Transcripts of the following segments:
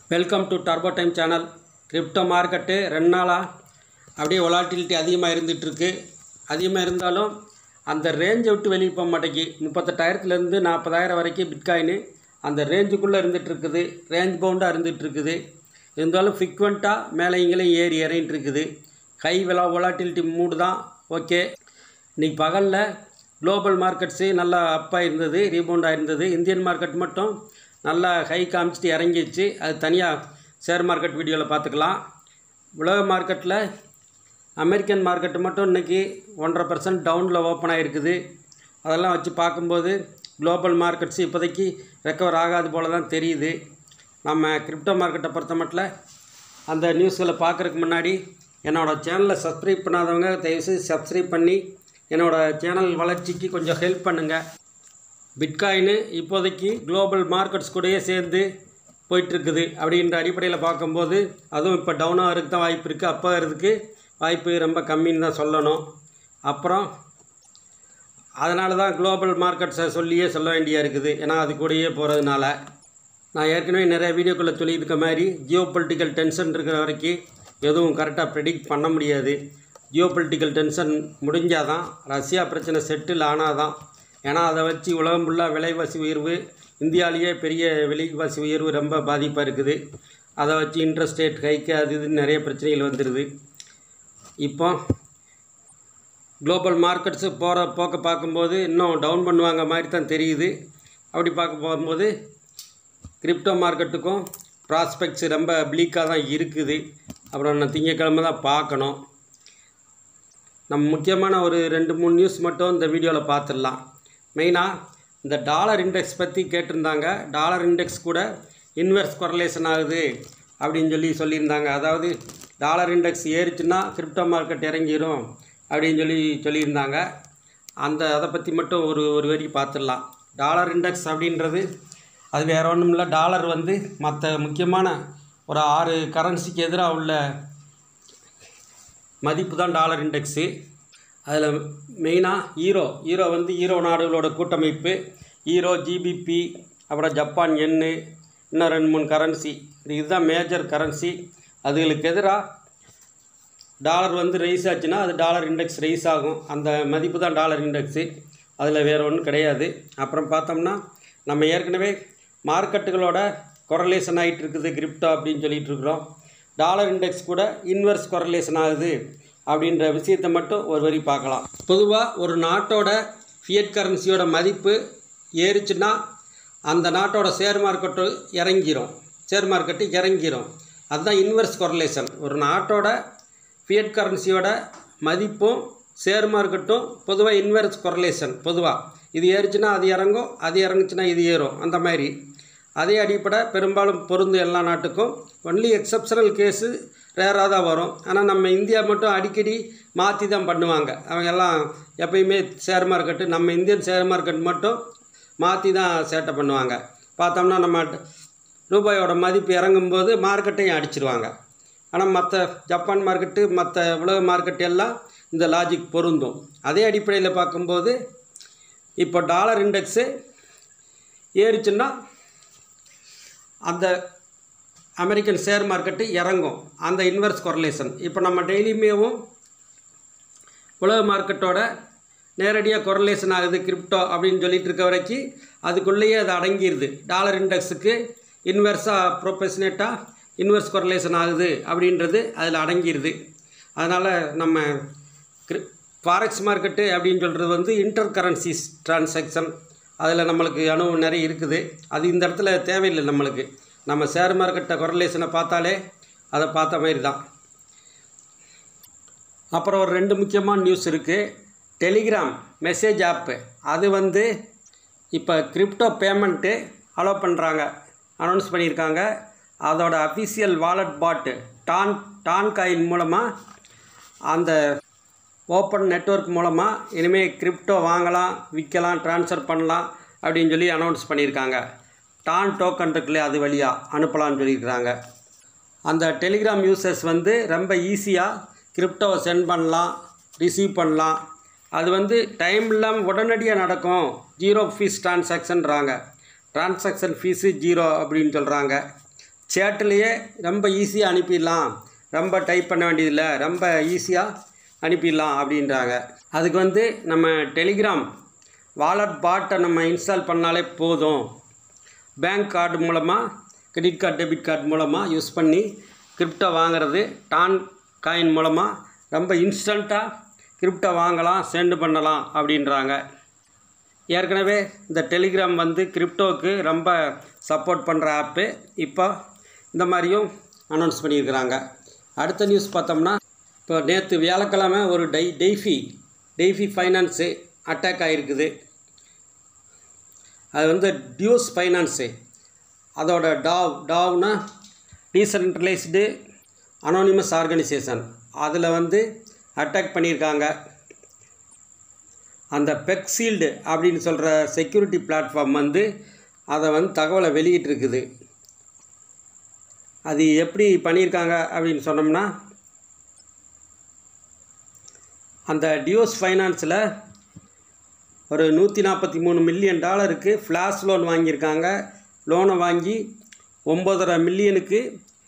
welcome to turbo time channel crypto market ரெண்டு நாளாக அப்படியே ஒலாட்டிலிட்டி அதிகமாக இருந்துகிட்ருக்கு அதிகமாக இருந்தாலும் அந்த ரேஞ்சை விட்டு வெளியே போக மாட்டேங்கி முப்பத்தெட்டாயிரத்துலேருந்து நாற்பதாயிரம் வரைக்கும் பிட்காயின் அந்த ரேஞ்சுக்குள்ளே இருந்துகிட்டு இருக்குது ரேஞ்ச் பவுண்டாக இருந்துகிட்டு இருக்குது இருந்தாலும் ஃப்ரீக்வெண்ட்டாக மேலே இங்கேயும் ஏறி இறங்கிட்டு இருக்குது ஹை விலா ஒலாட்டிலிட்டி மூடு தான் ஓகே இன்றைக்கி பகலில் குளோபல் மார்க்கெட்ஸு நல்லா அப்பாக இருந்தது ரீபவுண்டாக இருந்தது இந்தியன் மார்க்கெட் மட்டும் நல்லா ஹை காமிச்சிட்டு இறங்கிடுச்சு அது தனியாக ஷேர் மார்க்கெட் வீடியோவில் பார்த்துக்கலாம் உலக மார்க்கெட்டில் அமெரிக்கன் மார்க்கெட்டு மட்டும் இன்றைக்கி ஒன்றரை பர்சன்ட் டவுனில் ஓப்பன் ஆகிருக்குது அதெல்லாம் வச்சு பார்க்கும்போது குளோபல் மார்க்கெட்ஸ் இப்போதைக்கு ரெக்கவர் ஆகாது போல தான் தெரியுது நம்ம கிரிப்டோ மார்க்கெட்டை பொறுத்த மட்டும் அந்த நியூஸ்களை பார்க்குறதுக்கு முன்னாடி என்னோடய சேனலை சப்ஸ்கிரைப் பண்ணாதவங்க தயவுசெய்து சப்ஸ்கிரைப் பண்ணி என்னோடய சேனல் வளர்ச்சிக்கு கொஞ்சம் ஹெல்ப் பண்ணுங்கள் பிட்காயின் இப்போதைக்கு குளோபல் மார்க்கெட்ஸ் கூடயே சேர்ந்து போயிட்டுருக்குது அப்படின்ற அடிப்படையில் பார்க்கும்போது அதுவும் இப்போ டவுன் ஆகிறதுக்கு தான் வாய்ப்பு இருக்குது அப்போ ஆகிறதுக்கு வாய்ப்பு ரொம்ப கம்மின்னு தான் சொல்லணும் அப்புறம் அதனால தான் குளோபல் மார்க்கெட்ஸை சொல்லியே சொல்ல வேண்டியா இருக்குது ஏன்னா அது கூடயே போகிறதுனால நான் ஏற்கனவே நிறைய வீடியோக்குள்ளே சொல்லியிருக்க மாதிரி ஜியோ பொலிட்டிக்கல் டென்ஷன் இருக்கிற வரைக்கும் எதுவும் கரெக்டாக ப்ரெடிக்ட் பண்ண முடியாது ஜியோ பொலிட்டிக்கல் டென்ஷன் முடிஞ்சால் தான் ரஷ்யா பிரச்சனை செட்டில் ஆனால் தான் ஏன்னா அதை வச்சு உலகம் ஃபுல்லாக விலைவாசி உயர்வு இந்தியாவிலேயே பெரிய விலைவாசி உயர்வு ரொம்ப பாதிப்பாக இருக்குது அதை வச்சு இன்ட்ரெஸ்ட் ரேட் ஹைக்கு அது இதுன்னு நிறைய பிரச்சனைகள் வந்துடுது இப்போ குளோபல் மார்க்கெட்ஸு போகிற போக்க பார்க்கும்போது இன்னும் டவுன் பண்ணுவாங்க மாதிரி தான் தெரியுது அப்படி பார்க்க போகும்போது கிரிப்டோ மார்க்கெட்டுக்கும் ப்ராஸ்பெக்ட்ஸ் ரொம்ப ப்ளீக்காக தான் இருக்குது அப்புறம் நான் திங்கக்கிழமை தான் பார்க்கணும் நம்ம முக்கியமான ஒரு ரெண்டு மூணு நியூஸ் மட்டும் இந்த வீடியோவில் பார்த்துடலாம் மெயினாக இந்த டாலர் இண்டெக்ஸ் பற்றி கேட்டிருந்தாங்க டாலர் இண்டெக்ஸ் கூட இன்வெர்ஸ் கொரலேஷன் ஆகுது அப்படின்னு சொல்லி சொல்லியிருந்தாங்க அதாவது டாலர் இண்டெக்ஸ் ஏறிச்சுன்னா கிரிப்டோ மார்க்கெட் இறங்கிரும் அப்படின்னு சொல்லி சொல்லியிருந்தாங்க அந்த அதை பற்றி மட்டும் ஒரு ஒரு வரி பார்த்துடலாம் டாலர் இண்டெக்ஸ் அப்படின்றது அது வேறு ஒன்றும் இல்லை டாலர் வந்து மற்ற முக்கியமான ஒரு ஆறு கரன்சிக்கு எதிராக உள்ள மதிப்பு தான் டாலர் இண்டெக்ஸு அதில் மெயினாக ஈரோ ஈரோ வந்து ஈரோ நாடுகளோட கூட்டமைப்பு ஈரோ ஜிபிபி அப்புறம் ஜப்பான் எண்ணு இன்னும் ரெண்டு மூணு கரன்சி இதுதான் மேஜர் கரன்சி அதுகளுக்கு எதிராக டாலர் வந்து ரைஸ் ஆச்சுன்னா அது டாலர் இண்டெக்ஸ் ரைஸ் ஆகும் அந்த மதிப்பு தான் டாலர் இண்டெக்ஸு அதில் வேறு ஒன்றும் கிடையாது அப்புறம் பார்த்தோம்னா நம்ம ஏற்கனவே மார்க்கெட்டுகளோட கொரலேஷன் ஆகிட்டு இருக்குது கிரிப்டோ அப்படின்னு சொல்லிட்டு இருக்கிறோம் டாலர் இண்டெக்ஸ் கூட இன்வெர்ஸ் கொரலேஷன் ஆகுது அப்படின்ற விஷயத்தை மட்டும் ஒரு வரி பார்க்கலாம் பொதுவாக ஒரு நாட்டோட ஃபியட் கரன்சியோட மதிப்பு ஏறிச்சுன்னா அந்த நாட்டோட ஷேர் மார்க்கெட்டு இறங்கிரும் ஷேர் மார்க்கெட்டு இறங்கிரும் அதுதான் இன்வெர்ஸ் கொரலேஷன் ஒரு நாட்டோட ஃபியட் கரன்சியோட மதிப்பும் ஷேர் மார்க்கெட்டும் பொதுவாக இன்வெர்ஸ் கொரலேஷன் பொதுவாக இது ஏறிச்சுன்னா அது இறங்கும் அது இறங்குச்சுன்னா இது ஏறும் அந்த மாதிரி அதே அடிப்படை பெரும்பாலும் பொருந்தும் எல்லா நாட்டுக்கும் ஒன்லி எக்ஸப்ஷனல் கேஸு ரேராக தான் வரும் ஆனால் நம்ம இந்தியா மட்டும் அடிக்கடி மாற்றி தான் பண்ணுவாங்க அவங்க எல்லாம் எப்பயுமே ஷேர் மார்க்கெட்டு நம்ம இந்தியன் ஷேர் மார்க்கெட் மட்டும் மாற்றி தான் சேட்டை பண்ணுவாங்க பார்த்தோம்னா நம்ம ரூபாயோட மதிப்பு இறங்கும்போது மார்க்கெட்டையும் அடிச்சிருவாங்க ஆனால் மற்ற ஜப்பான் மார்க்கெட்டு மற்ற உலக மார்க்கெட் எல்லாம் இந்த லாஜிக் பொருந்தும் அதே அடிப்படையில் பார்க்கும்போது இப்போ டாலர் இண்டெக்ஸு ஏறிச்சுன்னா அந்த அமெரிக்கன் ஷேர் மார்க்கெட்டு இறங்கும் அந்த இன்வெர்ஸ் கொரலேஷன் இப்போ நம்ம டெய்லியுமேவும் உலக மார்க்கெட்டோட நேரடியாக கொரலேஷன் ஆகுது கிரிப்டோ அப்படின்னு சொல்லிட்டு இருக்க வரைக்கும் அதுக்குள்ளேயே அது அடங்கிடுது டாலர் இண்டெக்ஸுக்கு இன்வெர்ஸாக ப்ரொபெஷனேட்டாக இன்வெர்ஸ் கொரலேஷன் ஆகுது அப்படின்றது அதில் அடங்கிடுது அதனால் நம்ம கிரி ஃபாரெக்ஸ் மார்க்கெட்டு அப்படின்னு சொல்கிறது வந்து இன்டர் கரன்சிஸ் டிரான்சாக்ஷன் அதில் நம்மளுக்கு அனுபவம் நிறைய இருக்குது அது இந்த இடத்துல தேவையில்லை நம்மளுக்கு நம்ம ஷேர் மார்க்கெட்டை கொரலேஷனை பார்த்தாலே அதை பார்த்த மாதிரி தான் அப்புறம் ஒரு ரெண்டு முக்கியமான நியூஸ் இருக்குது டெலிகிராம் மெசேஜ் ஆப்பு அது வந்து இப்போ கிரிப்டோ பேமெண்ட்டு அலோவ் பண்ணுறாங்க அனௌன்ஸ் பண்ணியிருக்காங்க அதோட official wallet bot Ton Ton coin மூலமாக அந்த ஓப்பன் நெட்ஒர்க் மூலமாக இனிமேல் கிரிப்டோ வாங்கலாம் விற்கலாம் ட்ரான்ஸ்ஃபர் பண்ணலாம் அப்படின்னு சொல்லி அனௌன்ஸ் பண்ணியிருக்காங்க டான் டோக்கன் இருக்குல்ல அது வழியாக அனுப்பலாம்னு சொல்லியிருக்கிறாங்க அந்த டெலிகிராம் யூசர்ஸ் வந்து ரொம்ப ஈஸியாக கிரிப்டோவை சென்ட் பண்ணலாம் ரிசீவ் பண்ணலாம் அது வந்து டைம் இல்லாமல் உடனடியாக நடக்கும் ஜீரோ ஃபீஸ் டிரான்சாக்ஷன்றாங்க டிரான்சாக்ஷன் ஃபீஸு ஜீரோ அப்படின்னு சொல்கிறாங்க சேட்டிலேயே ரொம்ப ஈஸியாக அனுப்பிடலாம் ரொம்ப டைப் பண்ண வேண்டியதில்லை ரொம்ப ஈஸியாக அனுப்பிடலாம் அப்படின்றாங்க அதுக்கு வந்து நம்ம டெலிகிராம் வாலெட் பாட்டை நம்ம இன்ஸ்டால் பண்ணாலே போதும் பேங்க் கார்டு மூலமாக கிரெடிட் கார்டு டெபிட் கார்டு மூலமாக யூஸ் பண்ணி கிரிப்டோ வாங்குறது டான் காயின் மூலமாக ரொம்ப இன்ஸ்டண்ட்டாக கிரிப்டோ வாங்கலாம் சென்ட் பண்ணலாம் அப்படின்றாங்க ஏற்கனவே இந்த டெலிகிராம் வந்து கிரிப்டோவுக்கு ரொம்ப சப்போர்ட் பண்ணுற ஆப்பு இப்போ இந்த மாதிரியும் அனௌன்ஸ் பண்ணியிருக்கிறாங்க அடுத்த நியூஸ் பார்த்தோம்னா இப்போ நேற்று வியாழக்கிழமை ஒரு டை டெய்ஃபி டெய்ஃபி ஃபைனான்ஸு அட்டாக் ஆகிருக்குது அது வந்து டியூஸ் ஃபைனான்ஸு அதோட டாவ் டாவ்னா டீசென்ட்ரலைஸ்டு அனானிமஸ் ஆர்கனைசேஷன் அதில் வந்து அட்டாக் பண்ணியிருக்காங்க அந்த பெக்ஸீல்டு அப்படின்னு சொல்கிற செக்யூரிட்டி பிளாட்ஃபார்ம் வந்து அதை வந்து தகவலை வெளியிட்டிருக்குது அது எப்படி பண்ணியிருக்காங்க அப்படின்னு சொன்னோம்னா அந்த டியூஸ் ஃபைனான்ஸில் ஒரு நூற்றி நாற்பத்தி மூணு மில்லியன் டாலருக்கு ஃப்ளாஷ் லோன் வாங்கியிருக்காங்க லோனை வாங்கி ஒம்பதரை மில்லியனுக்கு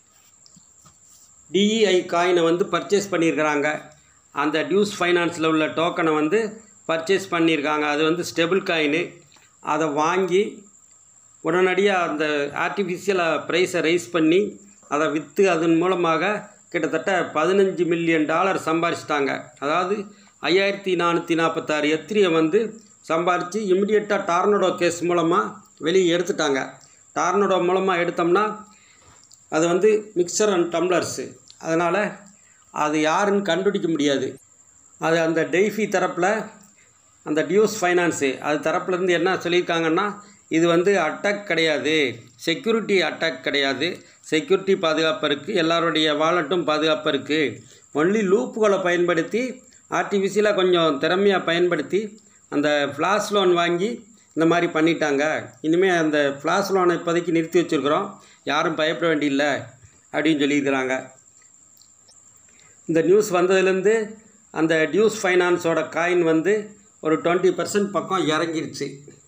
டிஇஐ காயினை வந்து பர்ச்சேஸ் பண்ணியிருக்கிறாங்க அந்த டியூஸ் ஃபைனான்ஸில் உள்ள டோக்கனை வந்து பர்ச்சேஸ் பண்ணியிருக்காங்க அது வந்து ஸ்டெபிள் காயினு அதை வாங்கி உடனடியாக அந்த ஆர்டிஃபிஷியல் ப்ரைஸை ரைஸ் பண்ணி அதை விற்று அதன் மூலமாக கிட்டத்தட்ட பதினஞ்சு மில்லியன் டாலர் சம்பாரிச்சிட்டாங்க அதாவது ஐயாயிரத்தி நானூற்றி நாற்பத்தாறு எத்திரியை வந்து சம்பாரித்து இமிடியட்டாக டார்னடோ கேஸ் மூலமாக வெளியே எடுத்துட்டாங்க டார்னடோ மூலமாக எடுத்தோம்னா அது வந்து மிக்சர் அண்ட் டம்ளர்ஸு அதனால் அது யாருன்னு கண்டுபிடிக்க முடியாது அது அந்த டெய்ஃபி தரப்பில் அந்த டியூஸ் ஃபைனான்ஸு அது தரப்புலேருந்து என்ன சொல்லியிருக்காங்கன்னா இது வந்து அட்டாக் கிடையாது செக்யூரிட்டி அட்டாக் கிடையாது செக்யூரிட்டி பாதுகாப்பு இருக்குது எல்லாருடைய வாலெட்டும் பாதுகாப்பு இருக்குது ஒன்லி லூப்புகளை பயன்படுத்தி ஆர்டிஃபிஷியலாக கொஞ்சம் திறமையாக பயன்படுத்தி அந்த ஃப்ளாஷ் லோன் வாங்கி இந்த மாதிரி பண்ணிட்டாங்க இனிமேல் அந்த ஃப்ளாஷ் லோனை இப்போதைக்கு நிறுத்தி வச்சுருக்குறோம் யாரும் பயப்பட வேண்டியில்லை அப்படின்னு சொல்லியிருக்கிறாங்க இந்த நியூஸ் வந்ததுலேருந்து அந்த டியூஸ் ஃபைனான்ஸோட காயின் வந்து ஒரு டுவெண்ட்டி பர்சன்ட் பக்கம் இறங்கிருச்சு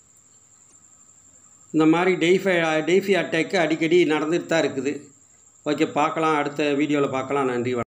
இந்த மாதிரி டெய்ஃபை டெய்ஃபி அட்டாக்கு அடிக்கடி நடந்துட்டு தான் இருக்குது ஓகே பார்க்கலாம் அடுத்த வீடியோவில் பார்க்கலாம் நன்றி வணக்கம்